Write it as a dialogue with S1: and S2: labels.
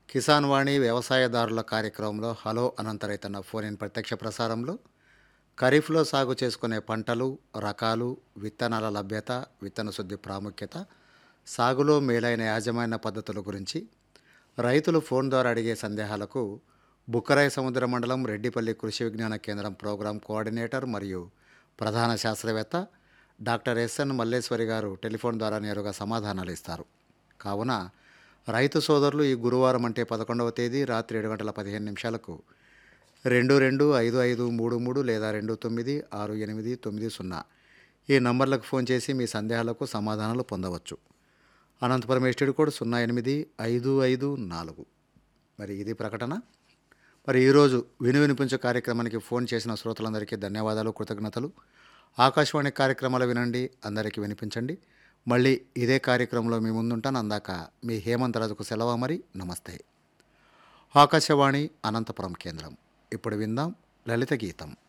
S1: కిసాన్ వాణి వ్యవసాయదారుల కార్యక్రమంలో హలో అనంత రైతన్న ఫోన్ ఇన్ ప్రత్యక్ష ప్రసారంలో ఖరీఫ్లో సాగు చేసుకునే పంటలు రకాలు విత్తనాల లభ్యత విత్తన శుద్ధి ప్రాముఖ్యత సాగులో మేలైన యాజమాన్య పద్ధతుల గురించి రైతులు ఫోన్ ద్వారా అడిగే సందేహాలకు బుక్కరాయ సముద్ర మండలం రెడ్డిపల్లి కృషి విజ్ఞాన కేంద్రం ప్రోగ్రాం కోఆర్డినేటర్ మరియు ప్రధాన శాస్త్రవేత్త డాక్టర్ ఎస్ఎన్ మల్లేశ్వరి గారు టెలిఫోన్ ద్వారా నేరుగా సమాధానాలు ఇస్తారు కావున రైతు సోదరులు ఈ గురువారం అంటే పదకొండవ తేదీ రాత్రి ఏడు గంటల పదిహేను నిమిషాలకు రెండు రెండు ఐదు ఐదు మూడు మూడు లేదా రెండు తొమ్మిది ఆరు ఎనిమిది తొమ్మిది సున్నా ఈ నంబర్లకు ఫోన్ చేసి మీ సందేహాలకు సమాధానాలు పొందవచ్చు అనంతపురం ఎస్టీడీ కోడ్ సున్నా ఎనిమిది ఐదు ఐదు నాలుగు మరి ఇది ప్రకటన మరి ఈరోజు విను వినిపించే కార్యక్రమానికి ఫోన్ చేసిన శ్రోతలందరికీ ధన్యవాదాలు కృతజ్ఞతలు ఆకాశవాణి కార్యక్రమాలు వినండి అందరికీ వినిపించండి మళ్ళీ ఇదే కార్యక్రమంలో మీ ముందుంటాను అందాక మీ హేమంత్ రాజుకు సెలవు మరి నమస్తే ఆకాశవాణి అనంతపురం కేంద్రం ఇప్పుడు విందాం లలిత గీతం